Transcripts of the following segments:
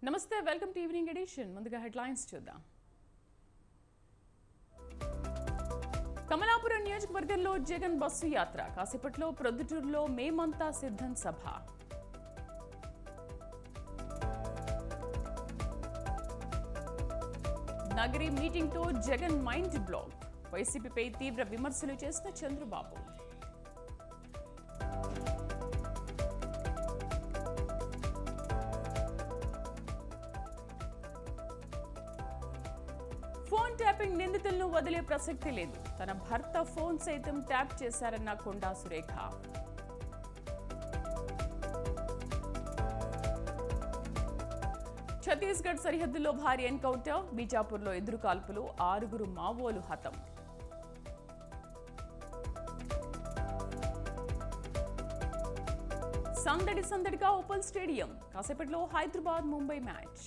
నమస్తే welcome to evening edition ముందుగా headlines చూద్దాం కమలాపురం నియోజకవర్గంలో జగన్ బస్సు యాత్ర కాసేపట్లో ప్రొద్దుటూరులో మేమంతా సిద్ధం సభ నగరి మీటింగ్తో జగన్ మైండ్ బ్లాక్ వైసీపీపై తీవ్ర విమర్శలు చేసిన చంద్రబాబు ఫోన్ ట్యాపింగ్ నిందితులను వదిలే ప్రసక్తి లేదు తన భర్త ఫోన్ సైతం ట్యాప్ చేశారన్న కొండా సురేఖ ఛత్తీస్గఢ్ సరిహద్దులో భారీ ఎన్కౌంటర్ బీజాపూర్లో ఎదురు కాల్పులు ఆరుగురు మావోలు హతం సందడి సందడిగా ఓపల్ స్టేడియం కాసేపట్లో Hyderabad Mumbai match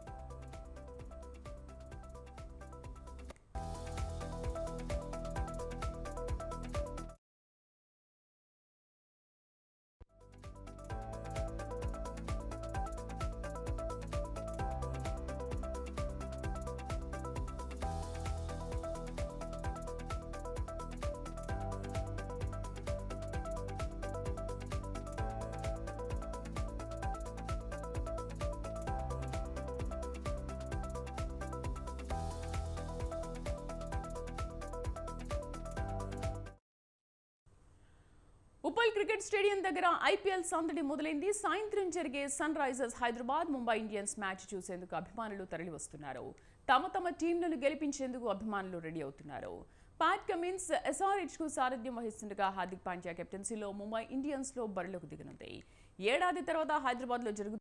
Uppal cricket stadium దగ్గర ఐపీఎల్ సందడి మొదలైంది సాయంత్రం జరిగే Sunrisers Hyderabad Mumbai Indians match చూసేందుకు అభిమానులు తరలి వస్తున్నారు తమ తమ టీంలను గెలిపించేందుకు అభిమానులు రెడీ అవుతున్నారు పాట్ కమిన్స్ ఎస్ఆర్హెచ్ కు సారథ్యం వహిస్తుండగా హార్దిక్ పాండ్యా కెప్టెన్సీలో ముంబై ఇండియన్స్ లో బరిలోకి దిగనుంది ఏడాది తర్వాత హైదరాబాద్ లో జరుగు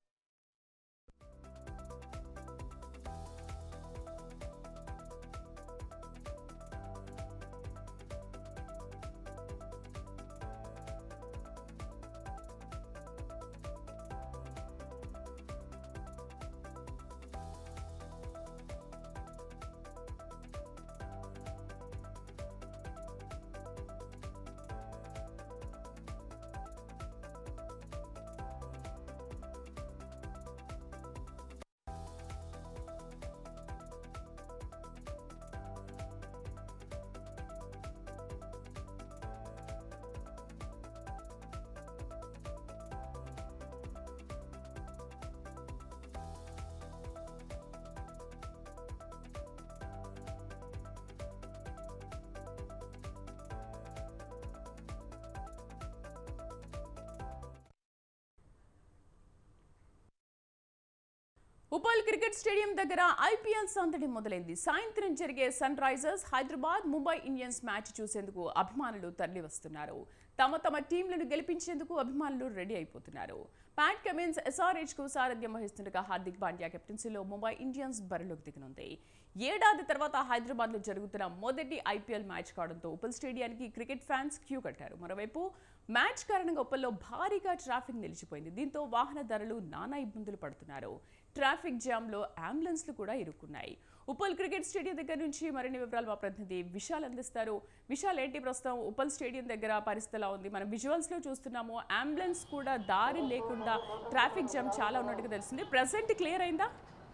ఉప్పల్ క్రికెట్ స్టేడియం దగ్గర ఐపీఎల్ సందడి మొదలైంది సాయంత్రం జరిగే Sunrisers Hyderabad Mumbai Indians match చూసేందుకు అభిమానులు తరలి వస్తున్నారు తమ తమ టీంలను గెలిపించేందుకు అభిమానులు రెడీ అయిపోతున్నారు ప్యాట్ కమిన్స్ ఎస్ఆర్హెచ్ కు సారథ్యం వహిస్తుండగా హార్దిక్ పాండ్యా కెప్టెన్సీలో ముంబై ఇండియన్స్ బరిలోకి దిగనుంది ఏడాది తర్వాత హైదరాబాద్ లో జరుగుతున్న మొదటి ఐపీఎల్ మ్యాచ్ కావడంతో ఉప్పల్ స్టేడియానికి క్రికెట్ ఫ్యాన్స్ క్యూ కట్టారు మరోవైపు మ్యాచ్ కారణంగా ఉప్పల్లో భారీగా ట్రాఫిక్ నిలిచిపోయింది దీంతో వాహనదారులు నానా ఇబ్బందులు పడుతున్నారు ట్రాఫిక్ జామ్లో అంబులెన్స్లు కూడా ఇరుక్కున్నాయి ఉప్పల్ క్రికెట్ స్టేడియం దగ్గర నుంచి మరిన్ని వివరాలు మా ప్రతినిధి విశాల్ అందిస్తారు విశాల్ ఏంటి ప్రస్తుతం ఉప్పల్ స్టేడియం దగ్గర పరిస్థితి ఎలా ఉంది మనం విజువల్స్ లో చూస్తున్నాము అంబులెన్స్ కూడా దారి లేకుండా ట్రాఫిక్ జామ్ చాలా ఉన్నట్టుగా తెలిసింది ప్రెసెంట్ క్లియర్ అయిందా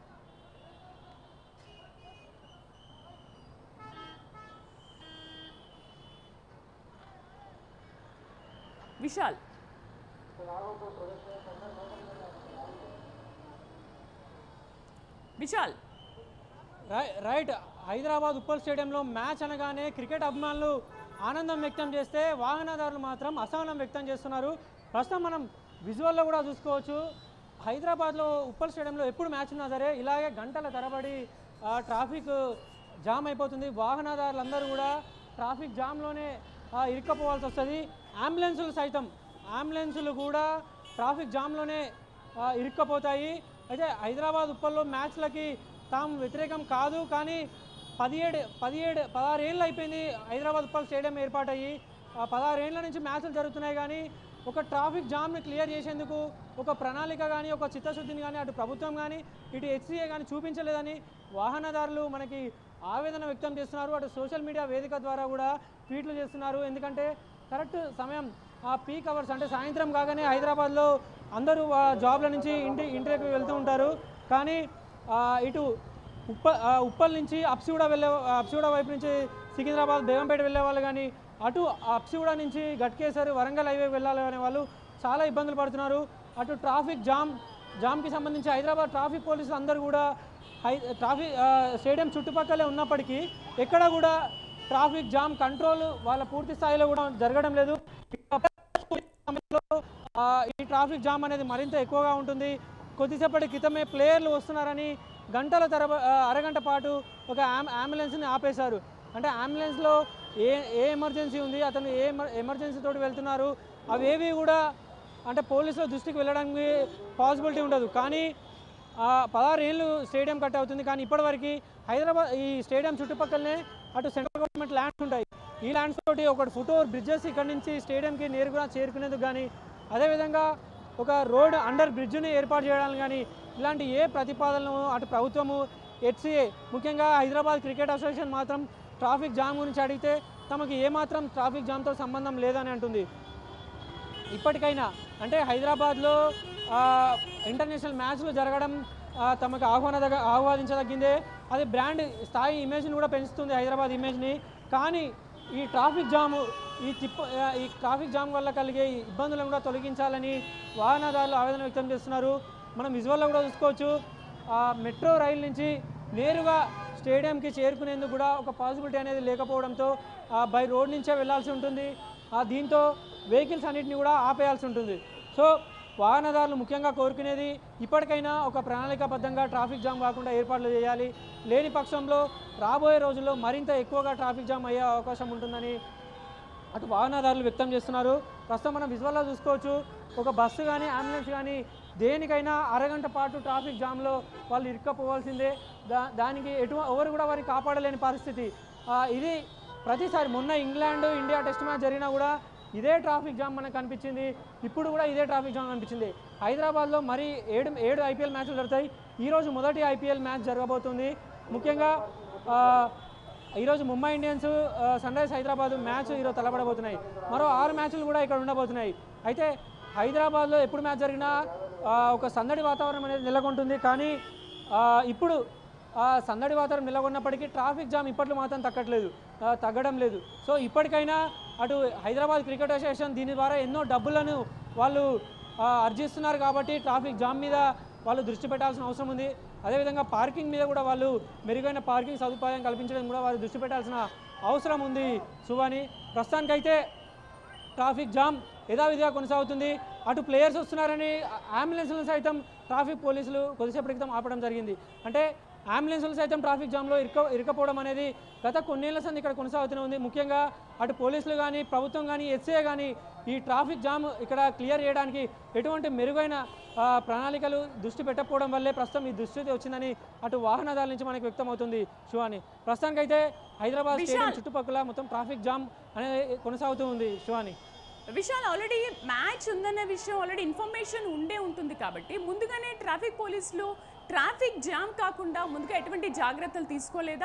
విశాల్ విశాల్ రై- రైట్ హైదరాబాద్ ఉప్పల్ స్టేడియంలో మ్యాచ్ అనగానే క్రికెట్ అభిమానులు ఆనందం వ్యక్తం చేస్తే వాహనదారులు మాత్రం అసహనం వ్యక్తం చేస్తున్నారు ప్రస్తుతం మనం విజువల్లో కూడా చూసుకోవచ్చు హైదరాబాద్లో ఉప్పల్ స్టేడియంలో ఎప్పుడు మ్యాచ్ ఉన్నా సరే ఇలాగే గంటల తరబడి ఆ, ట్రాఫిక్ జామ్ అయిపోతుంది వాహనదారులందరూ కూడా ట్రాఫిక్ జామ్లోనే ఆ, ఇరుక్కపోవాల్సి వస్తుంది అంబులెన్సులు సైతం అంబులెన్సులు కూడా ట్రాఫిక్ జామ్లోనే ఆ, ఇరుక్కపోతాయి అయితే హైదరాబాద్ ఉప్పల్లో మ్యాచ్లకి తాము వ్యతిరేకం కాదు కానీ పదిహేడు పదిహేడు పదహారు ఏళ్ళు అయిపోయింది హైదరాబాద్ ఉప్పల్ స్టేడియం ఏర్పాటయ్యి ఆ పదహారు ఏళ్ళ నుంచి మ్యాచ్లు జరుగుతున్నాయి కానీ ఒక ట్రాఫిక్ జామ్ని క్లియర్ చేసేందుకు ఒక ప్రణాళిక కానీ ఒక చిత్తశుద్ధిని కానీ అటు ప్రభుత్వం కానీ ఇటు హెచ్సిఏ కానీ చూపించలేదని వాహనదారులు మనకి ఆవేదన వ్యక్తం చేస్తున్నారు అటు సోషల్ మీడియా వేదిక ద్వారా కూడా ట్వీట్లు చేస్తున్నారు ఎందుకంటే కరెక్ట్ సమయం ఆ పీక్ అవర్స్ అంటే సాయంత్రం కాగానే హైదరాబాద్లో అందరూ ఆ జాబ్ల నుంచి ఇంటి ఇంటికి వెళ్తూ ఉంటారు కానీ ఆ, ఇటు ఉప్ప ఆ, ఉప్పల్ నుంచి అప్సిగూడ వెళ్ళే అప్సిగూడ వైపు నుంచి సికింద్రాబాద్ బేగంపేట వెళ్ళే వాళ్ళు కానీ అటు అప్సిగూడ నుంచి గట్కేసరి వరంగల్ హైవే వెళ్ళాలి అనే వాళ్ళు చాలా ఇబ్బందులు పడుతున్నారు అటు ట్రాఫిక్ జామ్ జామ్కి సంబంధించి హైదరాబాద్ ట్రాఫిక్ పోలీసులు అందరూ కూడా హై ట్రాఫిక్ ఆ, స్టేడియం చుట్టుపక్కలే ఉన్నప్పటికీ ఎక్కడ కూడా ట్రాఫిక్ జామ్ కంట్రోల్ వాళ్ళ పూర్తి స్థాయిలో కూడా జరగడం లేదు సమయంలో ఆ, ఈ ట్రాఫిక్ జామ్ అనేది మరింత ఎక్కువగా ఉంటుంది కొద్దిసేపటి క్రితమే ప్లేయర్లు వస్తున్నారని గంటల తరబ ఆ, అరగంట పాటు ఒక ఆమ్- అంబులెన్స్ని ఆపేశారు అంటే అంబులెన్స్లో ఏ ఏ ఎమర్జెన్సీ ఉంది అతను ఏ ఎమర్- ఎమర్జెన్సీ తోటి వెళ్తున్నారు అవేవి కూడా అంటే పోలీసుల దృష్టికి వెళ్ళడానికి పాసిబిలిటీ ఉండదు కానీ ఆ, పదహారు ఏళ్ళు స్టేడియం కట్ అవుతుంది కానీ ఇప్పటివరకు హైదరాబాద్ ఈ స్టేడియం చుట్టుపక్కలనే అటు సెంట్రల్ గవర్నమెంట్ ల్యాండ్స్ ఉంటాయి ఈ ల్యాండ్స్ తోటి ఒకటి ఫుట్ ఓవర్ బ్రిడ్జెస్ ఇక్కడ నుంచి స్టేడియంకి నేరుగా చేరుకునేందుకు కానీ అదేవిధంగా ఒక రోడ్ అండర్ బ్రిడ్జ్ని ఏర్పాటు చేయడానికి కానీ ఇలాంటి ఏ ప్రతిపాదనలు అటు ప్రభుత్వము హెచ్సిఏ ముఖ్యంగా హైదరాబాద్ క్రికెట్ అసోసియేషన్ మాత్రం ట్రాఫిక్ జామ్ గురించి అడిగితే తమకు ఏమాత్రం ట్రాఫిక్ జామ్తో సంబంధం లేదని అంటుంది ఇప్పటికైనా అంటే హైదరాబాద్లో ఆ, ఇంటర్నేషనల్ మ్యాచ్లు జరగడం ఆ, తమకు ఆహ్వాన ఆహ్వానించదగ్గిందే అది బ్రాండ్ స్థాయి ఇమేజ్ని కూడా పెంచుతుంది హైదరాబాద్ ఇమేజ్ని కానీ ఈ ట్రాఫిక్ జాము ఈ తిప్ప ఆ, ఈ ట్రాఫిక్ జామ్ వల్ల కలిగే ఈ ఇబ్బందులను కూడా తొలగించాలని వాహనదారులు ఆవేదన వ్యక్తం చేస్తున్నారు మనం విజువల్లో కూడా చూసుకోవచ్చు ఆ, మెట్రో రైలు నుంచి నేరుగా స్టేడియంకి చేరుకునేందుకు కూడా ఒక పాసిబిలిటీ అనేది లేకపోవడంతో ఆ, బై రోడ్ నుంచే వెళ్ళాల్సి ఉంటుంది ఆ, దీంతో వెహికల్స్ అన్నిటిని కూడా ఆపేయాల్సి ఉంటుంది సో వాహనదారులు ముఖ్యంగా కోరుకునేది ఇప్పటికైనా ఒక ప్రణాళికాబద్ధంగా ట్రాఫిక్ జామ్ కాకుండా ఏర్పాట్లు చేయాలి లేని పక్షంలో రాబోయే రోజుల్లో మరింత ఎక్కువగా ట్రాఫిక్ జామ్ అయ్యే అవకాశం ఉంటుందని అటు వాహనదారులు వ్యక్తం చేస్తున్నారు ప్రస్తుతం మనం విజువల్లో చూసుకోవచ్చు ఒక బస్సు కానీ అంబులెన్స్ కానీ దేనికైనా అరగంట పాటు ట్రాఫిక్ జామ్లో వాళ్ళు ఇరుక్కపోవాల్సిందే దా దానికి ఎటు ఎవరు కూడా వారిని కాపాడలేని పరిస్థితి ఆ, ఇది ప్రతిసారి మొన్న ఇంగ్లాండ్ ఇండియా టెస్ట్ మ్యాచ్ జరిగినా కూడా ఇదే ట్రాఫిక్ జామ్ మనకు కనిపించింది ఇప్పుడు కూడా ఇదే ట్రాఫిక్ జామ్ కనిపించింది హైదరాబాద్లో మరి ఏడు ఏడు ఐపీఎల్ మ్యాచ్లు జరుగుతాయి ఈరోజు మొదటి ఐపీఎల్ మ్యాచ్ జరగబోతుంది ముఖ్యంగా ఆ, ఈరోజు ముంబై ఇండియన్స్ ఆ, సన్ రైజ్ హైదరాబాద్ మ్యాచ్ ఈరోజు తలపడబోతున్నాయి మరో ఆరు మ్యాచ్లు కూడా ఇక్కడ ఉండబోతున్నాయి అయితే హైదరాబాద్లో ఎప్పుడు మ్యాచ్ జరిగినా ఆ, ఒక సందడి వాతావరణం అనేది నెలకొంటుంది కానీ ఆ, ఇప్పుడు ఆ సందడి వాతావరణం నెలకొన్నప్పటికీ ట్రాఫిక్ జామ్ ఇప్పట్లో మాత్రం తగ్గట్లేదు ఆ, తగ్గడం లేదు సో ఇప్పటికైనా అటు హైదరాబాద్ క్రికెట్ అసోసియేషన్ దీని ద్వారా ఎన్నో డబ్బులను వాళ్ళు ఆ, అర్జిస్తున్నారు కాబట్టి ట్రాఫిక్ జామ్ మీద వాళ్ళు దృష్టి పెట్టాల్సిన అవసరం ఉంది అదేవిధంగా పార్కింగ్ మీద కూడా వాళ్ళు మెరుగైన పార్కింగ్ సదుపాయం కల్పించడం కూడా వారు దృష్టి పెట్టాల్సిన అవసరం ఉంది సువాని ప్రస్తుతానికైతే ట్రాఫిక్ జామ్ యథావిధిగా కొనసాగుతుంది అటు ప్లేయర్స్ వస్తున్నారని అంబులెన్స్లను సైతం ట్రాఫిక్ పోలీసులు కొద్దిసేపటి క్రితం ఆపడం జరిగింది అంటే అంబులెన్స్లు సైతం ట్రాఫిక్ జామ్లో ఇరుక ఇరుకపోవడం అనేది గత కొన్నేళ్ల సంది ఇక్కడ కొనసాగుతూనే ఉంది ముఖ్యంగా అటు పోలీసులు కానీ ప్రభుత్వం కానీ ఎస్ఏ కానీ ఈ ట్రాఫిక్ జామ్ ఇక్కడ క్లియర్ చేయడానికి ఎటువంటి మెరుగైన ఆ, ప్రణాళికలు దృష్టి పెట్టకపోవడం వల్లే ప్రస్తుతం ఈ దుస్థితి వచ్చిందని అటు వాహనదారుల నుంచి మనకు వ్యక్తమవుతుంది శివాని ప్రస్తుతానికైతే హైదరాబాద్ స్టేడియం చుట్టుపక్కల మొత్తం ట్రాఫిక్ జామ్ అనేది కొనసాగుతూ ఉంది శివాని విశాల్ ఆల్రెడీ మ్యాచ్ ఉందన్న విషయం ఆల్రెడీ ఇన్ఫర్మేషన్ ఉండే ఉంటుంది కాబట్టి ముందుగానే ట్రాఫిక్ పోలీసులు ట్రాఫిక్ జామ్ కాకుండా ముందుగా ఎటువంటి జాగ్రత్తలు తీసుకోలేదా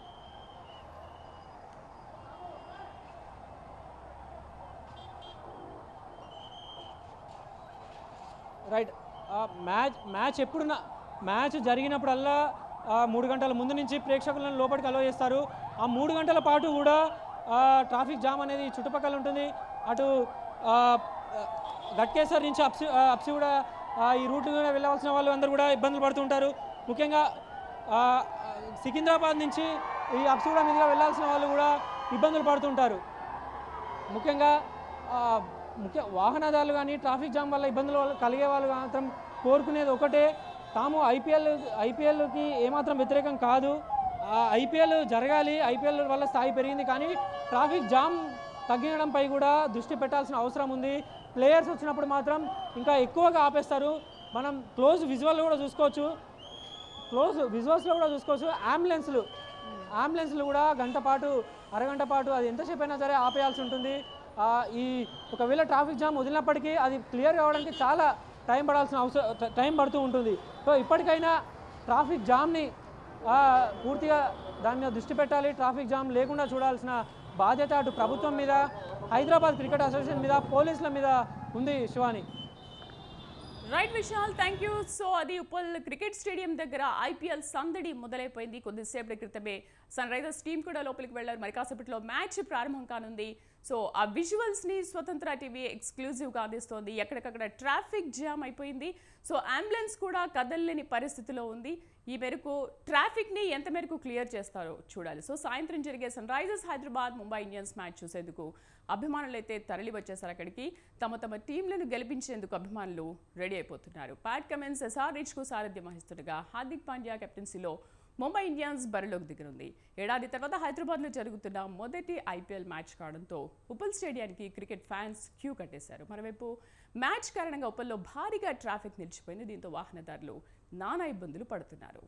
రైట్ ఆ, మ్యాచ్ మ్యాచ్ ఎప్పుడున్నా మ్యాచ్ జరిగినప్పుడల్లా ఆ, మూడు గంటల ముందు నుంచి ప్రేక్షకులను లోపలికి అలో చేస్తారు ఆ మూడు గంటల పాటు కూడా ఆ, ట్రాఫిక్ జామ్ అనేది చుట్టుపక్కల ఉంటుంది అటు ఆ, గట్కేసర్ నుంచి అప్సి ఆ, అప్సి కూడా ఆ, ఈ రూట్ కూడా వెళ్ళవలసిన వాళ్ళు అందరూ కూడా ఇబ్బందులు పడుతుంటారు ముఖ్యంగా ఆ, సికింద్రాబాద్ నుంచి ఈ అప్సిగూడ మీదుగా వెళ్ళాల్సిన వాళ్ళు కూడా ఇబ్బందులు పడుతుంటారు ముఖ్యంగా ఆ, ముఖ్య వాహనదారులు కానీ ట్రాఫిక్ జామ్ వల్ల ఇబ్బందులు వల్ల కలిగే వాళ్ళు మాత్రం కోరుకునేది ఒకటే తాము ఐపీఎల్ ఐపీఎల్కి ఏమాత్రం వ్యతిరేకం కాదు ఐపీఎల్ జరగాలి ఐపీఎల్ వల్ల స్థాయి పెరిగింది కానీ ట్రాఫిక్ జామ్ తగ్గించడంపై కూడా దృష్టి పెట్టాల్సిన అవసరం ఉంది ప్లేయర్స్ వచ్చినప్పుడు మాత్రం ఇంకా ఎక్కువగా ఆపేస్తారు మనం క్లోజ్ విజువల్ కూడా చూసుకోవచ్చు క్లోజ్ విజువల్స్లో కూడా చూసుకోవచ్చు అంబులెన్స్లు అంబులెన్స్లు కూడా గంట పాటు అరగంట పాటు అది ఎంతసేపు అయినా సరే ఆపేయాల్సి ఉంటుంది ఆ, ఈ ఒకవేళ ట్రాఫిక్ జామ్ వదిలినప్పటికీ అది క్లియర్ కావడానికి చాలా టైం పడాల్సిన అవసరం టైం పడుతూ ఉంటుంది సో ఇప్పటికైనా ట్రాఫిక్ జామ్ని ఆ, పూర్తిగా దాని మీద దృష్టి పెట్టాలి ట్రాఫిక్ జామ్ లేకుండా చూడాల్సిన బాధ్యత అటు ప్రభుత్వం మీద హైదరాబాద్ క్రికెట్ అసోసియేషన్ మీద పోలీసుల మీద ఉంది Shivani right Vishal thank you so అది ఉప్పల్ క్రికెట్ స్టేడియం దగ్గర ఐపీఎల్ సందడి మొదలైపోయింది కొద్దిసేపటి క్రితమే సన్ రైజర్స్ టీం కూడా లోపలికి వెళ్ళారు మరి కాసేపట్లో మ్యాచ్ ప్రారంభం కానుంది సో ఆ విజువల్స్ ని స్వతంత్ర టీవీ ఎక్స్క్లూజివ్ గా అందిస్తోంది ఎక్కడికక్కడ ట్రాఫిక్ జామ్ అయిపోయింది సో అంబులెన్స్ కూడా కదలలేని పరిస్థితిలో ఉంది ఈ మేరకు ట్రాఫిక్ ని ఎంత మేరకు క్లియర్ చేస్తారో చూడాలి సో సాయంత్రం జరిగే Sunrisers Hyderabad Mumbai Indians match చూసేందుకు అభిమానులు అయితే తరలి వచ్చేసారు అక్కడికి తమ తమ టీంలను గెలిపించేందుకు అభిమానులు రెడీ అయిపోతున్నారు ప్యాట్ కమెన్స్ ఎస్ఆర్ రిచ్ కు సారథ్యం వహిస్తుండగా హార్దిక్ పాండ్యా కెప్టెన్సీలో ముంబై ఇండియన్స్ బరిలోకి దిగనుంది ఏడాది తర్వాత హైదరాబాద్లో జరుగుతున్న మొదటి ఐపీఎల్ మ్యాచ్ కావడంతో ఉప్పల్ స్టేడియానికి క్రికెట్ ఫ్యాన్స్ క్యూ కట్టేశారు మరోవైపు మ్యాచ్ కారణంగా ఉప్పల్లో భారీగా ట్రాఫిక్ నిలిచిపోయింది దీంతో వాహనదారులు నానా ఇబ్బందులు పడుతున్నారు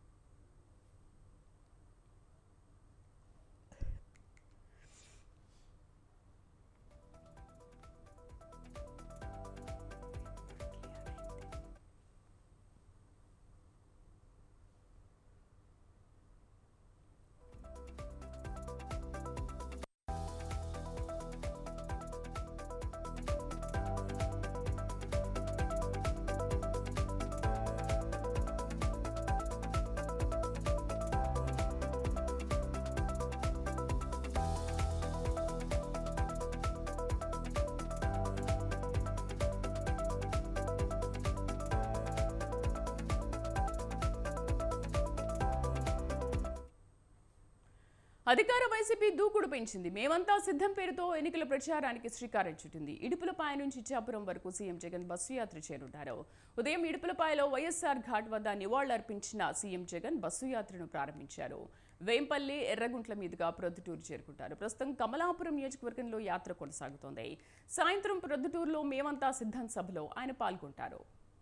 అధికార వైసీపీ దూకుడు పెంచింది మేమంతా సిద్ధం పేరుతో ఎన్నికల ప్రచారానికి శ్రీకారం చుట్టింది ఇడుపులపాయ నుంచి ఇచ్చాపురం వరకు సీఎం జగన్ బస్సు యాత్ర చేరుంటారు ఉదయం ఇడుపులపాయలో వైఎస్ఆర్ ఘాట్ వద్ద నివాళులర్పించిన సీఎం జగన్ బస్సు యాత్రను ప్రారంభించారు వేంపల్లి ఎర్రగుంట్ల మీదుగా ప్రొద్దుటూరు చేరుకుంటారు ప్రస్తుతం కమలాపురం నియోజకవర్గంలో యాత్ర కొనసాగుతోంది సాయంత్రం ప్రొద్దుటూరులో మేమంతా సిద్ధం సభలో ఆయన పాల్గొంటారు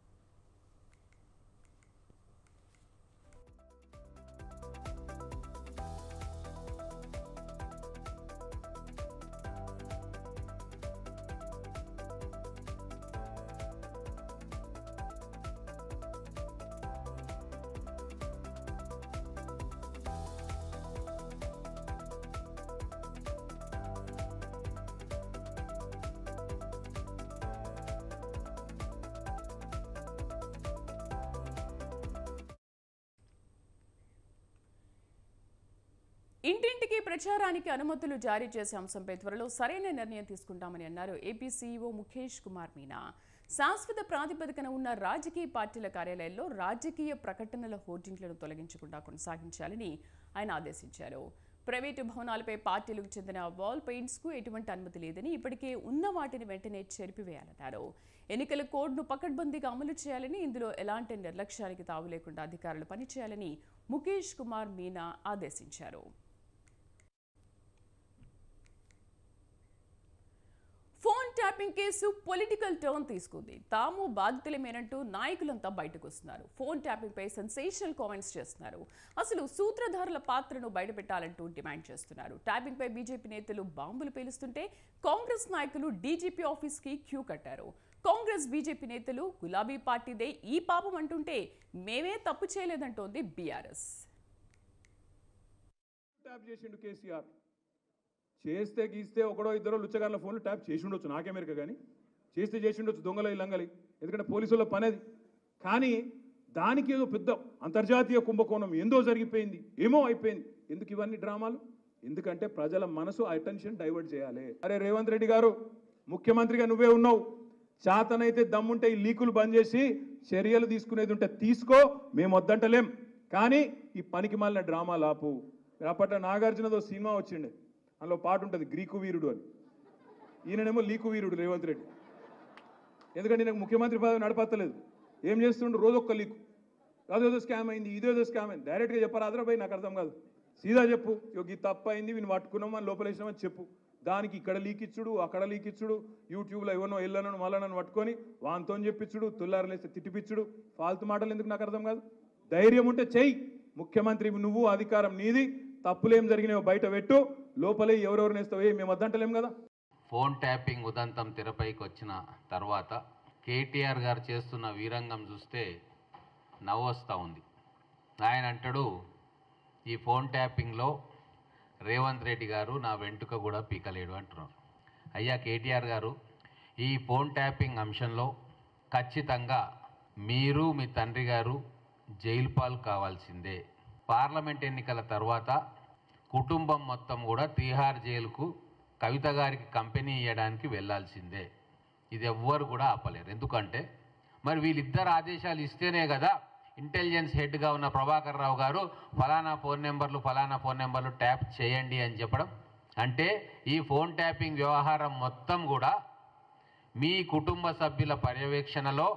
ఇంటింటికి ప్రచారానికి అనుమతులు జారీ చేసే అంశంపై త్వరలో సరైన నిర్ణయం తీసుకుంటామని అన్నారు ఏపీ సీఈఓ ముఖేష్ కుమార్ మీనా శాశ్వత ప్రాతిపదికన ఉన్న రాజకీయ పార్టీల కార్యాలయాల్లో రాజకీయ ప్రకటనల హోర్డింగ్లను తొలగించకుండా కొనసాగించాలని ఆయన ఆదేశించారు ప్రైవేటు భవనాలపై పార్టీలకు చెందిన వాల్ పెయింట్స్కు ఎటువంటి అనుమతి లేదని ఇప్పటికే ఉన్న వాటిని వెంటనే చెరిపివేయాలన్నారు ఎన్నికల కోడ్ను పకడ్బందీగా అమలు చేయాలని ఇందులో ఎలాంటి నిర్లక్ష్యానికి తావు లేకుండా అధికారులు పనిచేయాలని ముఖేష్ కుమార్ మీనా ఆదేశించారు phone tapping case political turn తీసుకుంది తాము బాధితులమేనంటూ నాయకులంతా బయటకు వస్తున్నారు ఫోన్ ట్యాపింగ్ పై సెన్సేషనల్ కామెంట్స్ చేస్తున్నారు అసలు సూత్రధారుల పాత్రను బయటపెట్టాలంటూ డిమాండ్ చేస్తున్నారు ట్యాపింగ్ పై బీజేపీ నేతలు బాంబులు పేలుస్తుంటే కాంగ్రెస్ నాయకులు డీజీపీ ఆఫీస్ కి క్యూ కట్టారు కాంగ్రెస్ బీజేపీ నేతలు గులాబీ పార్టీదే ఈ పాపం అంటుంటే మేమే తప్పు చేయలేదంటోంది బీఆర్ఎస్ ట్యాప్ చేసిండు కేసీఆర్ చేస్తే గీస్తే ఒకడో ఇద్దరో లుచ్చగారుల ఫోన్లు ట్యాప్ చేసి ఉండొచ్చు నాకే మెరక కానీ చేస్తే చేసి ఉండొచ్చు దొంగల లంగలి ఎందుకంటే పోలీసుల పని అది కానీ దానికి ఏదో పెద్ద అంతర్జాతీయ కుంభకోణం ఏందో జరిగిపోయింది ఏమో అయిపోయింది ఎందుకు ఇవన్నీ డ్రామాలు ఎందుకంటే ప్రజల మనసు అటెన్షన్ డైవర్ట్ చేయాలి అరే రేవంత్ రెడ్డి గారు ముఖ్యమంత్రిగా నువ్వే ఉన్నావు చాతనైతే దమ్ముంటే ఈ లీకులు బంద్ చేసి చర్యలు తీసుకునేది ఉంటే తీసుకో మేము వద్దంటలేం కానీ ఈ పనికి మాలిన డ్రామాలు ఆపు అప్పట్లో నాగార్జునదో సినిమా వచ్చిండే అందులో పాట ఉంటుంది గ్రీకు వీరుడు అని ఈయననేమో లీకు వీరుడు రేవంత్ రెడ్డి ఎందుకంటే నాకు ముఖ్యమంత్రి పదవి నడపత్తలేదు ఏం చేస్తుండ్రు రోజు ఒక్క లీకు అదేదో స్కామ్ అయింది ఇదేదో స్కామ్ అయింది డైరెక్ట్గా చెప్పారు ఆదరాబాయి నాకు అర్థం కాదు సీదా చెప్పు ఇగో ఈ తప్పు అయింది వీని పట్టుకున్నాం అని లోపలేసినామని చెప్పు దానికి ఇక్కడ లీక్ ఇచ్చుడు అక్కడ లీక్ ఇచ్చుడు యూట్యూబ్లో ఎవరినో ఎల్లనో మళ్ళనో పట్టుకొని వాంతో చెప్పించుడు తుల్లారలేస్తే తిట్టిపిచ్చుడు ఫాల్తు మాటలు ఎందుకు నాకు అర్థం కాదు ధైర్యం ఉంటే చెయ్యి ముఖ్యమంత్రి నువ్వు అధికారం నీది తప్పులేం జరిగినాయో బయట పెట్టు లోపలే ఎవరెవరు నేస్తావో మేము వద్దంటలేం కదా ఫోన్ ట్యాపింగ్ ఉదంతం తెరపైకి వచ్చిన తర్వాత కేటీఆర్ గారు చేస్తున్న వీరంగం చూస్తే నవ్వొస్తూ ఉంది ఆయన అంటాడు ఈ ఫోన్ ట్యాపింగ్లో రేవంత్ రెడ్డి గారు నా వెంట్రుక కూడా పీకలేడు అంటున్నారు అయ్యా కేటీఆర్ గారు ఈ ఫోన్ ట్యాపింగ్ అంశంలో ఖచ్చితంగా మీరు మీ తండ్రి గారు జైలు పాలు కావాల్సిందే పార్లమెంట్ ఎన్నికల తర్వాత కుటుంబం మొత్తం కూడా తీహార్ జైలుకు కవిత గారికి కంపెనీ ఇవ్వడానికి వెళ్ళాల్సిందే ఇది ఎవ్వరు కూడా ఆపలేరు ఎందుకంటే మరి వీళ్ళిద్దరు ఆదేశాలు ఇస్తేనే కదా ఇంటెలిజెన్స్ హెడ్గా ఉన్న ప్రభాకర్ రావు గారు ఫలానా ఫోన్ నెంబర్లు ఫలానా ఫోన్ నెంబర్లు ట్యాప్ చేయండి అని చెప్పడం అంటే ఈ ఫోన్ ట్యాపింగ్ వ్యవహారం మొత్తం కూడా మీ కుటుంబ సభ్యుల పర్యవేక్షణలో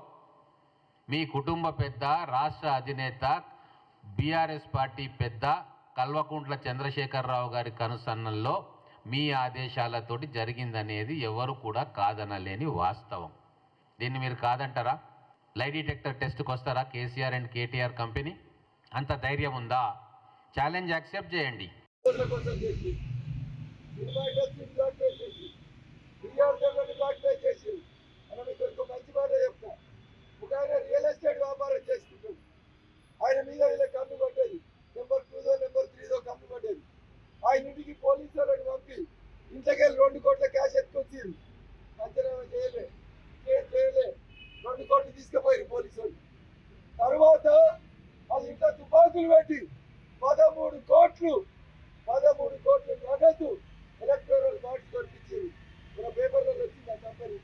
మీ కుటుంబ పెద్ద రాష్ట్ర అధినేత బీఆర్ఎస్ పార్టీ పెద్ద కల్వకుంట్ల చంద్రశేఖరరావు గారి కనుసన్నల్లో మీ ఆదేశాలతోటి జరిగిందనేది ఎవరు కూడా కాదనలేని వాస్తవం దీన్ని మీరు కాదంటారా లై డిటెక్టర్ టెస్ట్కి వస్తారా కేసీఆర్ అండ్ కేటీఆర్ కంపెనీ అంత ధైర్యం ఉందా ఛాలెంజ్ యాక్సెప్ట్ చేయండి కోట్ల కోసం చేసి సినిమా ఇండస్ట్రీ బ్లాక్ చేసి వినియోగదారులను బ్లాక్ చేసి అని మీకు ఇంకో మంచి మాట చెప్తా ఒక ఆయన రియల్ ఎస్టేట్ వ్యాపారం చేసుకుంటాడు ఆయన మీద వీళ్ళ కన్ను పడ్డది నెంబర్ టూదో నెంబర్ త్రీదో కన్ను పడ్డది ఆయన ఇంటికి పోలీసు వాళ్ళని పంపి ఇంట్లోకెళ్ళి రెండు కోట్ల క్యాష్ ఎత్తుకొచ్చింది పంచనామా చేయలే కేసు చేయలే రెండు కోట్లు తీసుకుపోయారు పోలీసు వాళ్ళు తర్వాత వాళ్ళ ఇంట్లో తుపాకులు పెట్టి పదమూడు కోట్లు పదమూడు కోట్ల నగదు ఎలక్టోరల్ బాండ్స్ దొరికించింది మన పేపర్లలో వచ్చింది ఆ కంపెనీ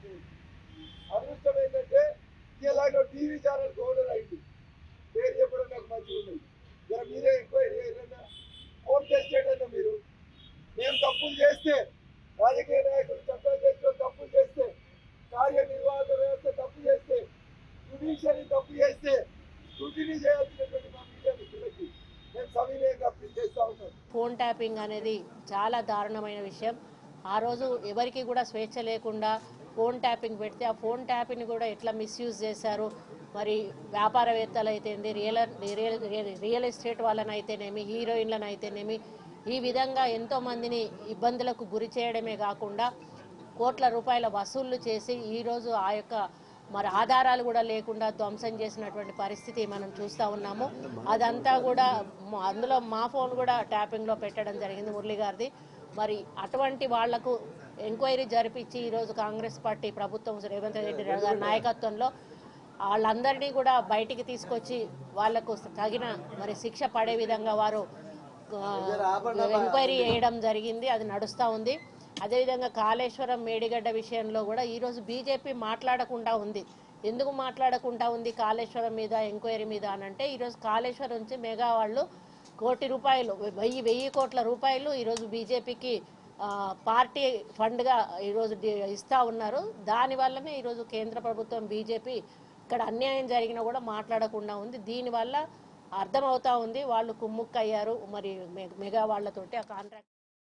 అదృష్టం ఏంటంటే ఇలాగ టీవీ ఛానల్ ఓనర్ అయింది పేరు చెప్పడం నాకు మంచిగా ఉన్నది జర మీరే ఎంక్వైరీ ఏదైనా ఫోన్ టెస్టెడ్ అన్న మీరు మేము తప్పులు చేస్తే రాజకీయ నాయకులు చట్టాలు చేసుకొని తప్పులు చేస్తే కార్యనిర్వాహక వ్యవస్థ తప్పు చేస్తే జుడిషియరీ తప్పు చేస్తే స్క్రూటినీ చేయాల్సినటువంటి మా మీడియా మిత్రులకి మేము సవినయంగా అప్పీల్ చేస్తా ఉన్నాం ఫోన్ ట్యాపింగ్ అనేది చాలా దారుణమైన విషయం ఆ రోజు ఎవరికి కూడా స్వేచ్ఛ లేకుండా ఫోన్ ట్యాపింగ్ పెడితే ఆ ఫోన్ ట్యాపింగ్ కూడా ఎట్లా మిస్యూజ్ చేశారు మరి వ్యాపారవేత్తలు అయితేంది రియల్ రియల్ రియల్ ఎస్టేట్ వాళ్ళని అయితేనేమి హీరోయిన్లను అయితేనేమి ఈ విధంగా ఎంతో మందిని ఇబ్బందులకు గురి చేయడమే కాకుండా కోట్ల రూపాయల వసూళ్లు చేసి ఈరోజు ఆ యొక్క మరి ఆధారాలు కూడా లేకుండా ధ్వంసం చేసినటువంటి పరిస్థితి మనం చూస్తూ ఉన్నాము అదంతా కూడా మ- అందులో మా ఫోన్ కూడా ట్యాపింగ్లో పెట్టడం జరిగింది మురళి గారిది మరి అటువంటి వాళ్లకు ఎంక్వైరీ జరిపించి ఈరోజు కాంగ్రెస్ పార్టీ ప్రభుత్వం రేవంత్ రెడ్డి గారి నాయకత్వంలో వాళ్ళందరినీ కూడా బయటికి తీసుకొచ్చి వాళ్లకు తగిన మరి శిక్ష పడే విధంగా వారు ఆ, ఎంక్వైరీ చేయడం జరిగింది అది నడుస్తూ ఉంది అదేవిధంగా కాళేశ్వరం మేడిగడ్డ విషయంలో కూడా ఈరోజు బీజేపీ మాట్లాడకుండా ఉంది ఎందుకు మాట్లాడకుండా ఉంది కాళేశ్వరం మీద ఎంక్వైరీ మీద అని అంటే ఈరోజు కాళేశ్వరం నుంచి మెగా వాళ్ళు కోటి రూపాయలు వెయ్యి వెయ్యి కోట్ల రూపాయలు ఈరోజు బీజేపీకి ఆ, పార్టీ ఫండ్గా ఈరోజు డి- ఇస్తా ఉన్నారు దానివల్లనే ఈరోజు కేంద్ర ప్రభుత్వం బీజేపీ ఇక్కడ అన్యాయం జరిగినా కూడా మాట్లాడకుండా ఉంది దీనివల్ల అర్థమవుతా ఉంది వాళ్ళు కుమ్ముక్కయ్యారు మరి మె- మెగా వాళ్ళతోటి ఆ contract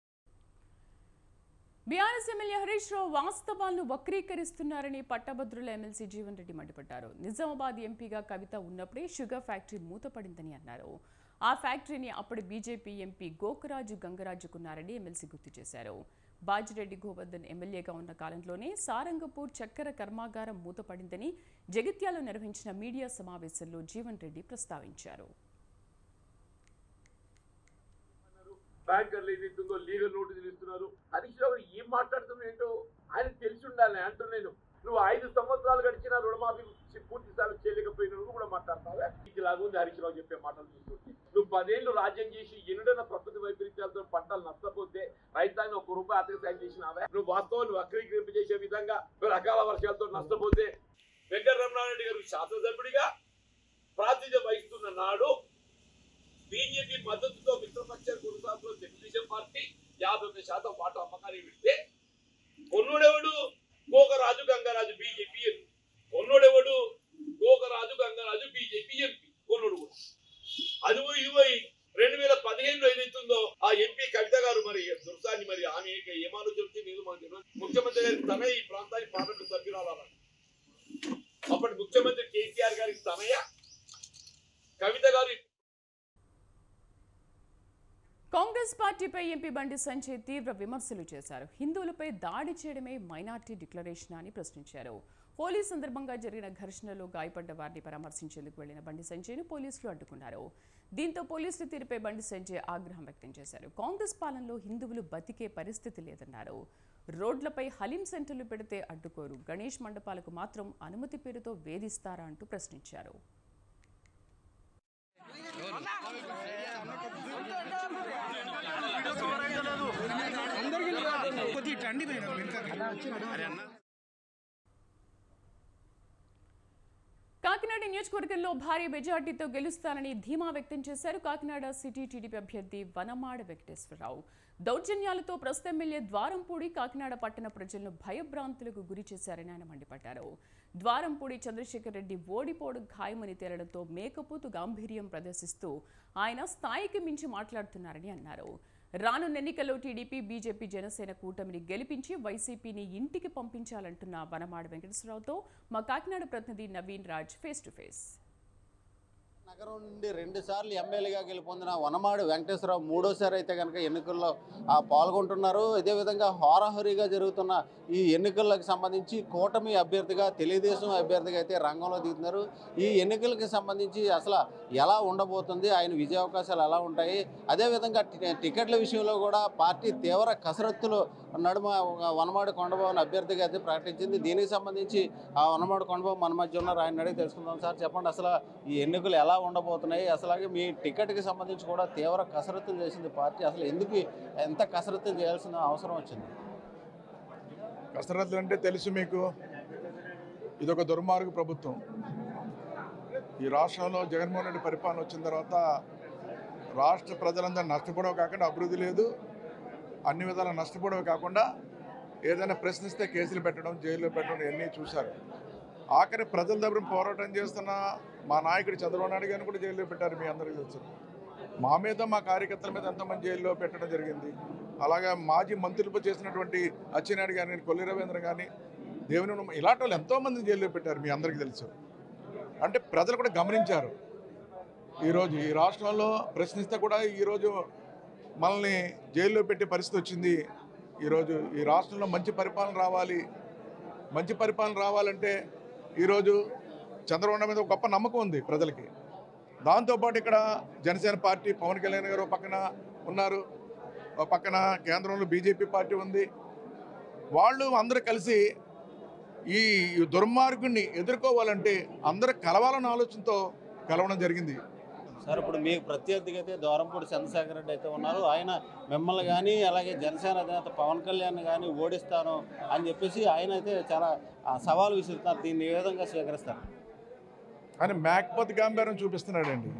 BRS MLA Harish Rao వాస్తవాలను వక్రీకరిస్తున్నారని పట్టభద్రుల ఎమ్మెల్సీ జీవన్ రెడ్డి మండిపడ్డారు నిజామాబాద్ ఎంపీగా కవిత ఉన్నప్పుడే షుగర్ ఫ్యాక్టరీ మూతపడిందని అన్నారు ఆ ఫ్యాక్టరీని అప్పటి బీజేపీ ఎంపీ గోకరాజు గంగరాజుకున్నారని ఎమ్మెల్సీ గుర్తు చేశారు బాజిరెడ్డి గోవర్ధన్ ఎమ్మెల్యేగా ఉన్న కాలంలోనే సారంగపూర్ చక్కెర కర్మాగారం మూతపడిందని జగిత్యాలో నిర్వహించిన మీడియా సమావేశంలో జీవన్ రెడ్డి ప్రస్తావించారు బ్యాంకర్లు ఏదైతుందో లీగల్ నోటీసులు ఇస్తున్నారు హరీష్ రావు ఏం మాట్లాడుతున్నావు ఏంటో ఆయన తెలిసి ఉండాలి అంటున్నాను నువ్వు ఐదు సంవత్సరాలు గడిచిన రుణమాఫీ చి- పూర్తి స్థాయిలో చేయలేకపోయిన నువ్వు కూడా మాట్లాడతావా ఇది లాగుంది హరీష్ రావు చెప్పే మాటలు చూస్తుంటే నువ్వు పదేళ్ళు రాజ్యం చేసి ఎన్నడన్న ప్రకృతి వైపరీత్యాలతో పంటలు నష్టపోతే రైతాంగం ఒక రూపాయి ఆర్థిక సాయం చేసినావా నువ్వు వాస్తవాన్ని వక్రీకరింప చేసే విధంగా నువ్వు రకాల వర్షాలతో నష్టపోతే వెంకట రమణారెడ్డి గారు శాసనసభ్యుడిగా ప్రాతినిధ్యం వహిస్తున్న నాడు బీజేపీ మద్దతుతో మిత్రపక్ష కొనసాగుతున్న తెలుగుదేశం పార్టీ యాభై ఒక్క శాతం వాటా అమ్మకానికి పెడితే కొన్నుడెవడు గోకరాజు గంగరాజు బీజేపీ ఎంపీ కొన్నుడెవడు గోకరాజు గంగరాజు బీజేపీ ఎంపీ కొన్నుడు కూడా అది పోయి ఇది పోయి రెండు వేల పదిహేనులో ఏదైతుందో ఆ ఎంపీ కవిత గారు మరి దుర్సాన్ని మరి ఆమె ఏం ఆలోచన వచ్చింది ఏదో మనకు తెలియదు. ముఖ్యమంత్రి గారి తన ఈ ప్రాంతానికి పార్లమెంట్ సభ్యురాలన్న అప్పటి ముఖ్యమంత్రి కేసీఆర్ గారికి తనయ కవిత గారు కాంగ్రెస్ పార్టీపై ఎంపీ బండి సంజయ్ తీవ్ర విమర్శలు చేశారు హిందువులపై దాడి చేయడమే మైనార్టీ డిక్లరేషన్ అని ప్రశ్నించారు హోలీ సందర్భంగా జరిగిన ఘర్షణలో గాయపడ్డ వారిని పరామర్శించేందుకు వెళ్లిన బండి సంజయ్ను పోలీసులు అడ్డుకున్నారు దీంతో పోలీసులు తీరుపై బండి సంజయ్ ఆగ్రహం వ్యక్తం చేశారు కాంగ్రెస్ పాలనలో హిందువులు బతికే పరిస్థితి లేదన్నారు రోడ్లపై హలీం సెంటర్లు పెడితే అడ్డుకోరు గణేష్ మండపాలకు మాత్రం అనుమతి పేరుతో వేధిస్తారా అంటూ ప్రశ్నించారు కాకినాడ నియోజకవర్గంలో భారీ మెజార్టీతో గెలుస్తానని ధీమా వ్యక్తం చేశారు కాకినాడ సిటీ టీడీపీ అభ్యర్థి వనమాడ వెంకటేశ్వరరావు దౌర్జన్యాలతో ప్రస్తుత ఎమ్మెల్యే ద్వారంపూడి కాకినాడ పట్టణ ప్రజలను భయభ్రాంతులకు గురి చేశారని ఆయన మండిపడ్డారు ద్వారంపూడి చంద్రశేఖర్ రెడ్డి ఓడిపోవడం ఖాయమని తేలడంతో మేకపోతు గాంభీర్యం ప్రదర్శిస్తూ ఆయన స్థాయికి మించి మాట్లాడుతున్నారని అన్నారు రానున్న ఎన్నికల్లో టీడీపీ బీజేపీ జనసేన కూటమిని గెలిపించి వైసీపీని ఇంటికి పంపించాలంటున్న వనమాడ వెంకటేశ్వరరావుతో మా కాకినాడ ప్రతినిధి Naveen Raj face to face నగరం నుండి రెండు సార్లు ఎమ్మెల్యేగా గెలుపొందిన వనమాడి వెంకటేశ్వరరావు మూడోసారి అయితే కనుక ఎన్నికల్లో ఆ, పాల్గొంటున్నారు ఇదే విధంగా హోరాహోరీగా జరుగుతున్న ఈ ఎన్నికలకు సంబంధించి కూటమి అభ్యర్థిగా తెలుగుదేశం అభ్యర్థిగా అయితే రంగంలో దిగుతున్నారు ఈ ఎన్నికలకి సంబంధించి అసలు ఎలా ఉండబోతుంది ఆయన విజయ అవకాశాలు ఎలా ఉంటాయి అదేవిధంగా టి- టికెట్ల విషయంలో కూడా పార్టీ తీవ్ర కసరత్తులు నడుమ ఒక వనమాడి కొండబాబుని అభ్యర్థిగా అయితే ప్రకటించింది దీనికి సంబంధించి ఆ వనమాడి కొండబాబు మన మధ్య ఉన్నారు ఆయన అడిగి తెలుసుకుందాం సార్ చెప్పండి అసలు ఈ ఎన్నికలు ఎలా ఉండబోతున్నాయి అసలాగే మీ టికెట్కి సంబంధించి కూడా తీవ్ర కసరత్తులు చేసింది పార్టీ అసలు ఎందుకు ఎంత కసరత్తులు చేయాల్సిన అవసరం వచ్చింది కసరత్తులు అంటే తెలుసు మీకు ఇదొక దుర్మార్గ ప్రభుత్వం ఈ రాష్ట్రంలో జగన్మోహన్ రెడ్డి పరిపాలన వచ్చిన తర్వాత రాష్ట్ర ప్రజలందరూ నష్టపోవడం కాకుండా అభివృద్ధి లేదు అన్ని విధాలా నష్టపోవడం కాకుండా ఏదైనా ప్రశ్నిస్తే కేసులు పెట్టడం జైల్లో పెట్టడం ఇవన్నీ చూశారు ఆఖరి ప్రజల దగ్గర పోరాటం చేస్తున్న మా నాయకుడు చంద్రబాబు నాయుడు గారిని కూడా జైల్లో పెట్టారు మీ అందరికీ తెలుసు మా మీద మా కార్యకర్తల మీద ఎంతమంది జైల్లో పెట్టడం జరిగింది అలాగే మాజీ మంత్రులు చేసినటువంటి అచ్చెన్నాయుడు గారిని కొల్లి రవీంద్ర కానీ దేవుని ఉమ్మ- ఇలాంటి వాళ్ళు ఎంతోమంది జైల్లో పెట్టారు మీ అందరికీ తెలుసు అంటే ప్రజలు కూడా గమనించారు ఈరోజు ఈ రాష్ట్రంలో ప్రశ్నిస్తే కూడా ఈరోజు మనల్ని జైల్లో పెట్టే పరిస్థితి వచ్చింది ఈరోజు ఈ రాష్ట్రంలో మంచి పరిపాలన రావాలి మంచి పరిపాలన రావాలంటే ఈరోజు చంద్రబాబు నాయుడు మీద ఒక గొప్ప నమ్మకం ఉంది ప్రజలకి దాంతోపాటు ఇక్కడ జనసేన పార్టీ పవన్ కళ్యాణ్ గారు ఒక పక్కన ఉన్నారు ఒక పక్కన కేంద్రంలో బీజేపీ పార్టీ ఉంది వాళ్ళు అందరూ కలిసి ఈ దుర్మార్గుడిని ఎదుర్కోవాలంటే అందరూ కలవాలన్న ఆలోచనతో కలవడం జరిగింది సార్ ఇప్పుడు మీకు ప్రత్యర్థిగా అయితే దూరంపూడి చంద్రశేఖర్ రెడ్డి అయితే ఉన్నారు ఆయన మిమ్మల్ని కానీ అలాగే జనసేన అధినేత పవన్ కళ్యాణ్ కానీ ఓడిస్తాను అని చెప్పేసి ఆయన అయితే చాలా ఆ, సవాల్ విసురుతున్నారు దీన్ని ఏ విధంగా స్వీకరిస్తారు ఆయన మేకపోతు గాంభీర్యం చూపిస్తున్నాడండి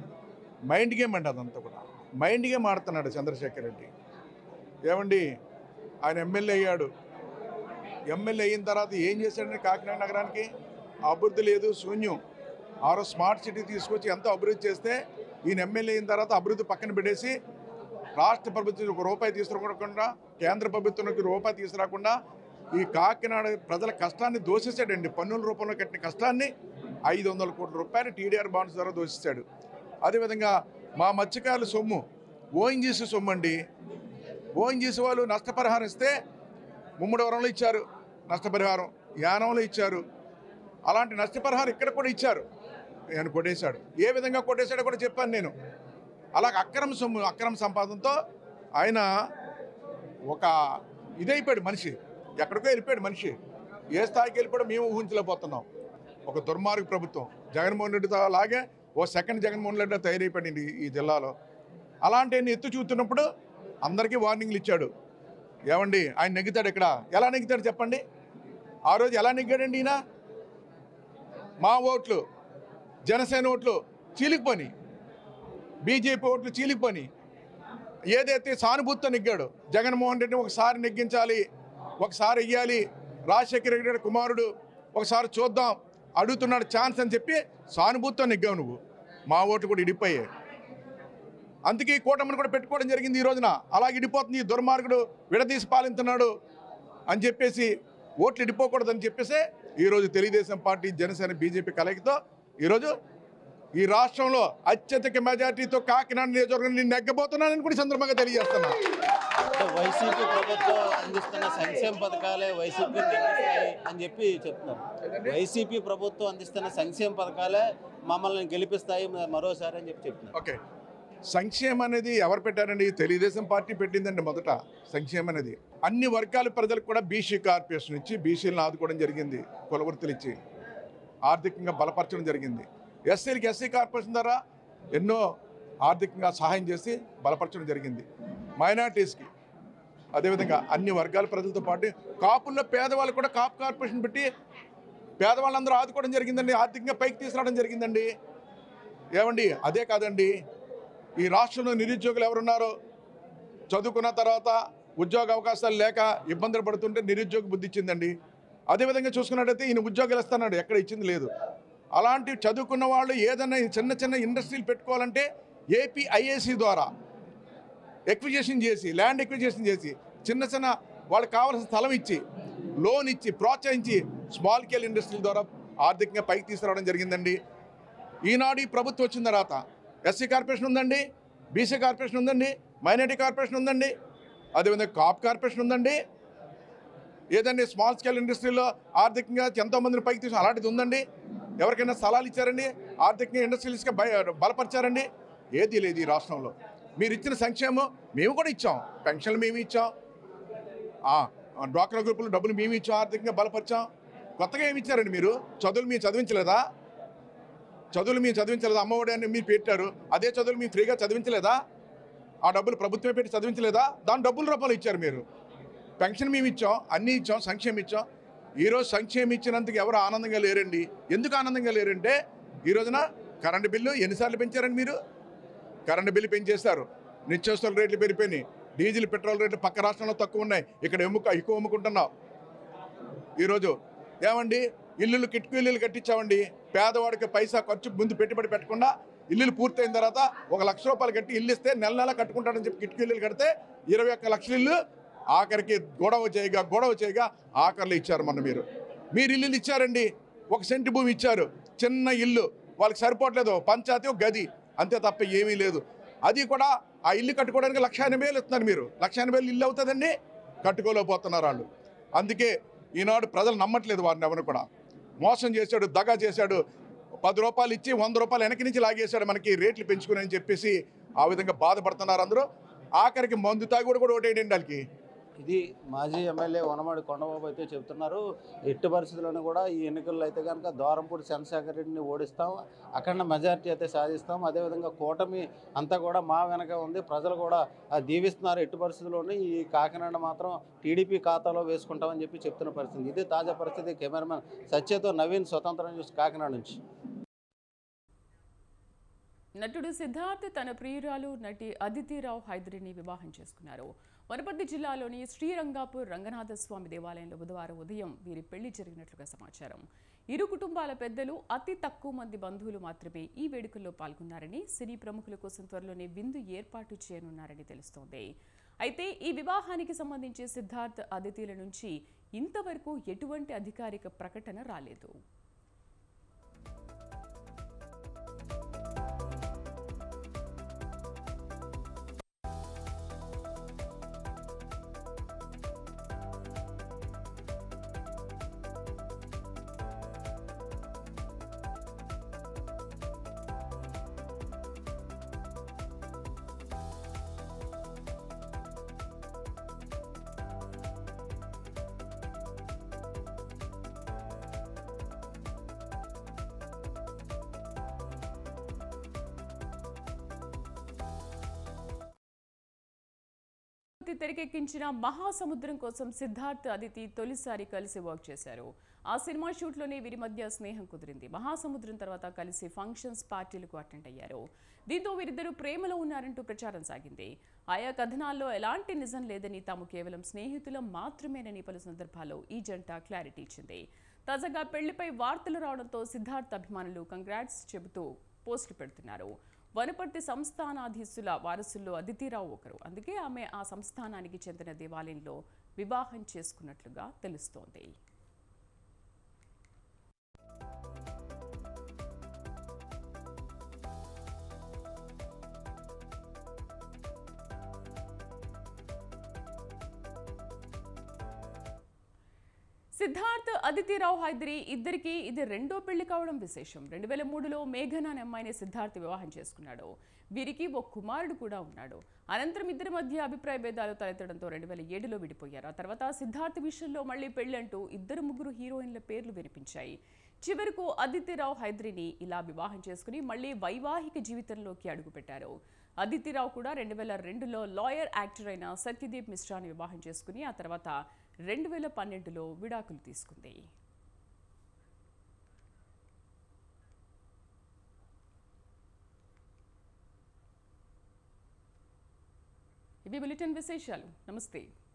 మైండ్ గేమ్ అండి అదంతా కూడా మైండ్ గేమ్ ఆడుతున్నాడు చంద్రశేఖర్ రెడ్డి ఏమండి ఆయన ఎమ్మెల్యే అయ్యాడు ఎమ్మెల్యే అయిన తర్వాత ఏం చేశాడని కాకినాడ నగరానికి అభివృద్ధి లేదు శూన్యం ఆరో స్మార్ట్ సిటీ తీసుకొచ్చి ఎంతో అభివృద్ధి చేస్తే ఈయన ఎమ్మెల్యే అయిన తర్వాత అభివృద్ధి పక్కన పెట్టేసి రాష్ట్ర ప్రభుత్వం ఒక రూపాయి తీసుకురాకుండా కేంద్ర ప్రభుత్వం నుంచి రూపాయి తీసుకురాకుండా ఈ కాకినాడ ప్రజల కష్టాన్ని దోషిస్తాడండి పన్నుల రూపంలో కట్టిన కష్టాన్ని ఐదు వందల కోట్ల రూపాయలు టీడీఆర్ బాండ్స్ ద్వారా దోషిస్తాడు అదేవిధంగా మా మత్స్యకారుల సొమ్ము ఓఎన్జీసీ సొమ్ము అండి ఓఎన్జీసీ వాళ్ళు నష్టపరిహారం ఇస్తే ముమ్మడివరంలో ఇచ్చారు నష్టపరిహారం యానంలో ఇచ్చారు అలాంటి నష్టపరిహారం ఇక్కడ కూడా ఇచ్చారు ఆయన కొట్టేశాడు ఏ విధంగా కొట్టేశాడో కూడా చెప్పాను నేను అలాగ అక్రమ సొమ్ము అక్రమ సంపాదనతో ఆయన ఒక ఇదైపోయాడు మనిషి ఎక్కడికో వెళ్ళిపోయాడు మనిషి ఏ స్థాయికి వెళ్ళిపోయాడో మేము ఊహించలేకపోతున్నాం ఒక దుర్మార్గ ప్రభుత్వం జగన్మోహన్ రెడ్డితో అలాగే ఓ సెకండ్ జగన్మోహన్ రెడ్డి తయారైపోయింది ఈ జిల్లాలో అలాంటి ఆయన ఎత్తు చూస్తున్నప్పుడు అందరికీ వార్నింగ్లు ఇచ్చాడు ఏమండి ఆయన నెగ్గుతాడు ఇక్కడ ఎలా నెగ్గుతాడు చెప్పండి ఆ రోజు ఎలా నెగ్గాడండి ఈయన మా ఓట్లు జనసేన ఓట్లు చీలికిపోని బీజేపీ ఓట్లు చీలికిపోని ఏదైతే సానుభూతితో నెగ్గాడు జగన్మోహన్ రెడ్డిని ఒకసారి నెగ్గించాలి ఒకసారి వెయ్యాలి రాజశేఖర రెడ్డి గారి కుమారుడు ఒకసారి చూద్దాం అడుగుతున్నాడు ఛాన్స్ అని చెప్పి సానుభూతితో నెగ్గావు నువ్వు మా ఓట్లు కూడా ఇడిపోయాయి అందుకే ఈ కూటమిని కూడా పెట్టుకోవడం జరిగింది ఈ రోజున అలా ఇడిపోతుంది ఈ దుర్మార్గుడు విడదీసి పాలిస్తున్నాడు అని చెప్పేసి ఓట్లు ఇడిపోకూడదని చెప్పేసి ఈరోజు తెలుగుదేశం పార్టీ జనసేన బీజేపీ కలయికతో ఈరోజు ఈ రాష్ట్రంలో అత్యధిక మెజార్టీతో కాకినాడ నియోజకవర్గం నేను నెగ్గబోతున్నానని కూడా ఈ సందర్భంగా తెలియజేస్తున్నా అంటే వైసీపీ ప్రభుత్వం అందిస్తున్న సంక్షేమ పథకాలే వైసీపీ గెలుస్తాయి అని చెప్పి చెప్తున్నారు వైసీపీ ప్రభుత్వం అందిస్తున్న సంక్షేమ పథకాలే మమ్మల్ని గెలిపిస్తాయి మరోసారి అని చెప్పి చెప్తున్నారు ఓకే సంక్షేమం అనేది ఎవరు పెట్టారండి తెలుగుదేశం పార్టీ పెట్టిందండి మొదట సంక్షేమం అనేది అన్ని వర్గాల ప్రజలకు కూడా బీసీ కార్పొరేషన్ ఇచ్చి బీసీలను ఆదుకోవడం జరిగింది కులవృత్తులు ఇచ్చి ఆర్థికంగా బలపరచడం జరిగింది ఎస్సీలకి ఎస్సీ కార్పొరేషన్ ద్వారా ఎన్నో ఆర్థికంగా సహాయం చేసి బలపరచడం జరిగింది మైనార్టీస్కి అదేవిధంగా అన్ని వర్గాల ప్రజలతో పాటు కాపుల్లో పేదవాళ్ళు కూడా కాపు కార్పొరేషన్ పెట్టి పేదవాళ్ళందరూ ఆదుకోవడం జరిగిందండి ఆర్థికంగా పైకి తీసుకురావడం జరిగిందండి ఏమండి అదే కాదండి ఈ రాష్ట్రంలో నిరుద్యోగులు ఎవరున్నారో చదువుకున్న తర్వాత ఉద్యోగ అవకాశాలు లేక ఇబ్బందులు పడుతుంటే నిరుద్యోగ బుద్ధి ఇచ్చిందండి అదేవిధంగా చూసుకున్నట్టయితే ఈయన ఉద్యోగాలు ఇస్తున్నాడు ఎక్కడ ఇచ్చింది లేదు అలాంటి చదువుకున్న వాళ్ళు ఏదైనా ఈ చిన్న చిన్న ఇండస్ట్రీలు పెట్టుకోవాలంటే ఏపీ ఐఏసీ ద్వారా ఎక్విజేషన్ చేసి ల్యాండ్ ఎక్విజేషన్ చేసి చిన్న చిన్న వాళ్ళకి కావాల్సిన స్థలం ఇచ్చి లోన్ ఇచ్చి ప్రోత్సహించి స్మాల్ స్కేల్ ఇండస్ట్రీల ద్వారా ఆర్థికంగా పైకి తీసుకురావడం జరిగిందండి ఈనాడు ఈ ప్రభుత్వం వచ్చిన తర్వాత ఎస్సీ కార్పొరేషన్ ఉందండి బీసీ కార్పొరేషన్ ఉందండి మైనార్టీ కార్పొరేషన్ ఉందండి అదేవిధంగా కాప్ కార్పొరేషన్ ఉందండి ఏదండి స్మాల్ స్కేల్ ఇండస్ట్రీలో ఆర్థికంగా ఎంతోమందిని పైకి తీసుకు అలాంటిది ఉందండి ఎవరికైనా స్థలాలు ఇచ్చారండి ఆర్థికంగా ఇండస్ట్రీస్గా బయ బలపరిచారండి ఏది లేదు ఈ రాష్ట్రంలో మీరు ఇచ్చిన సంక్షేమం మేము కూడా ఇచ్చాం పెన్షన్లు మేము ఇచ్చాం ఆ, డ్వాక్రా గ్రూపులు డబ్బులు మేము ఇచ్చాం ఆర్థికంగా బలపరిచాం కొత్తగా ఏమి ఇచ్చారండి మీరు చదువులు మీరు చదివించలేదా చదువులు మీరు చదివించలేదా అమ్మఒడి అని మీరు పెట్టారు అదే చదువులు మీరు ఫ్రీగా చదివించలేదా ఆ డబ్బులు ప్రభుత్వమే పెట్టి చదివించలేదా దాని డబ్బుల రూపాయలు ఇచ్చారు మీరు పెన్షన్ మేము ఇచ్చాం అన్నీ ఇచ్చాం సంక్షేమం ఇచ్చాం ఈరోజు సంక్షేమం ఇచ్చినందుకు ఎవరు ఆనందంగా లేరండి ఎందుకు ఆనందంగా లేరంటే ఈ రోజున కరెంటు బిల్లు ఎన్నిసార్లు పెంచారండి మీరు కరెంటు బిల్లు పెంచేస్తారు నిత్యావసర రేట్లు పెరిగిపోయినాయి డీజిల్ పెట్రోల్ రేట్లు పక్క రాష్ట్రంలో తక్కువ ఉన్నాయి ఇక్కడ ఎమ్ముక ఎక్కువ అమ్ముకుంటున్నాం ఈరోజు ఏమండి ఇల్లులు కిటికీ ఇల్లులు కట్టించామండి పేదవాడికి పైసా ఖర్చు ముందు పెట్టుబడి పెట్టకుండా ఇల్లులు పూర్తయిన తర్వాత ఒక లక్ష రూపాయలు కట్టి ఇల్లు ఇస్తే నెల నెల కట్టుకుంటాడని చెప్పి కిటికీ ఇల్లులు కడితే ఇరవై ఒక్క లక్షల ఇల్లు ఆఖరికి గొడవ చేయగా గొడవ చేయగా ఆఖరిలో ఇచ్చారు మొన్న మీరు మీరు ఇల్లులు ఇచ్చారండి ఒక సెంటు భూమి ఇచ్చారు చిన్న ఇల్లు వాళ్ళకి సరిపోవట్లేదు పంచాయతీ ఒక గది అంతే తప్ప ఏమీ లేదు అది కూడా ఆ ఇల్లు కట్టుకోవడానికి లక్ష ఎనభై వేలు ఇస్తున్నారు మీరు లక్ష ఎనభై వేలు ఇల్లు అవుతుందండి కట్టుకోలేకపోతున్నారు వాళ్ళు అందుకే ఈనాడు ప్రజలు నమ్మట్లేదు వారిని ఎవరు కూడా మోసం చేశాడు దగా చేశాడు పది రూపాయలు ఇచ్చి వంద రూపాయలు వెనక నుంచి లాగేశాడు మనకి రేట్లు పెంచుకుని అని చెప్పేసి ఆ విధంగా బాధపడుతున్నారు అందరూ ఆఖరికి మందు తాగి కూడా కూడా ఓటేయండి వాళ్ళకి ఇది మాజీ ఎమ్మెల్యే వనమాడి కొండబాబు అయితే చెప్తున్నారు ఎట్టి పరిస్థితుల్లోనూ కూడా ఈ ఎన్నికల్లో అయితే కనుక దోరంపూడి చంద్రశేఖర్ రెడ్డిని ఓడిస్తాం అఖండ మెజార్టీ అయితే సాధిస్తాం అదేవిధంగా కూటమి అంతా కూడా మా వెనక ఉంది ప్రజలు కూడా ఆ, దీవిస్తున్నారు ఎట్టి పరిస్థితుల్లోనూ ఈ కాకినాడ మాత్రం టీడీపీ ఖాతాలో వేసుకుంటామని చెప్పి చెప్తున్న పరిస్థితి ఇది తాజా పరిస్థితి కెమెరామెన్ సత్యతో నవీన్ స్వతంత్రం న్యూస్ కాకినాడ నుంచి నటుడు సిద్ధార్థ్ తన ప్రియురాలు నటి అదితిరావు హైదరిని వివాహం చేసుకున్నారు వనపర్తి జిల్లాలోని శ్రీరంగాపూర్ రంగనాథ స్వామి దేవాలయంలో బుధవారం ఉదయం వీరి పెళ్లి జరిగినట్లుగా సమాచారం ఇరు కుటుంబాల పెద్దలు అతి తక్కువ మంది బంధువులు మాత్రమే ఈ వేడుకల్లో పాల్గొన్నారని సినీ ప్రముఖుల కోసం త్వరలోనే విందు ఏర్పాటు చేయనున్నారని తెలుస్తోంది అయితే ఈ వివాహానికి సంబంధించి సిద్ధార్థ్ అదితిల నుంచి ఇంతవరకు ఎటువంటి అధికారిక ప్రకటన రాలేదు చక్రవర్తి తెరకెక్కించిన మహాసముద్రం కోసం సిద్ధార్థ్ అదితి తొలిసారి కలిసి వర్క్ చేశారు ఆ సినిమా షూట్లోనే వీరి మధ్య స్నేహం కుదిరింది మహాసముద్రం తర్వాత కలిసి ఫంక్షన్స్ పార్టీలకు అటెండ్ అయ్యారు దీంతో వీరిద్దరూ ప్రేమలో ఉన్నారంటూ ప్రచారం సాగింది ఆయా కథనాల్లో ఎలాంటి నిజం లేదని తాము కేవలం స్నేహితులం మాత్రమేనని పలు సందర్భాల్లో ఈ జంట క్లారిటీ ఇచ్చింది తాజాగా పెళ్లిపై వార్తలు రావడంతో సిద్ధార్థ్ అభిమానులు కంగ్రాట్స్ చెబుతూ పోస్టులు పెడుతున్నారు వనపర్తి సంస్థానాధీశుల వారసుల్లో అదితిరావు ఒకరు అందుకే ఆమె ఆ సంస్థానానికి చెందిన దేవాలయంలో వివాహం చేసుకున్నట్లుగా తెలుస్తోంది సిద్ధార్థ్ అదితిరావు హైదరి ఇద్దరికి ఇది రెండో పెళ్లి కావడం విశేషం రెండు వేల మూడులో మేఘన అనే అమ్మాయిని సిద్ధార్థ్ వివాహం చేసుకున్నాడు వీరికి ఓ కుమారుడు కూడా ఉన్నాడు అనంతరం ఇద్దరి మధ్య అభిప్రాయ భేదాలు తలెత్తడంతో రెండు వేల ఏడులో విడిపోయారు ఆ తర్వాత సిద్ధార్థ్ విషయంలో మళ్ళీ పెళ్లి అంటూ ఇద్దరు ముగ్గురు హీరోయిన్ల పేర్లు వినిపించాయి చివరకు అదితిరావు హైదరిని ఇలా వివాహం చేసుకుని మళ్ళీ వైవాహిక జీవితంలోకి అడుగుపెట్టారు అదితిరావు కూడా రెండు వేల రెండులో లాయర్ యాక్టర్ అయిన సత్యదీప్ మిశ్రాని వివాహం చేసుకుని ఆ తర్వాత రెండు వేల పన్నెండులో విడాకులు తీసుకుంది ఇవి బులెటిన్ విశేషాలు నమస్తే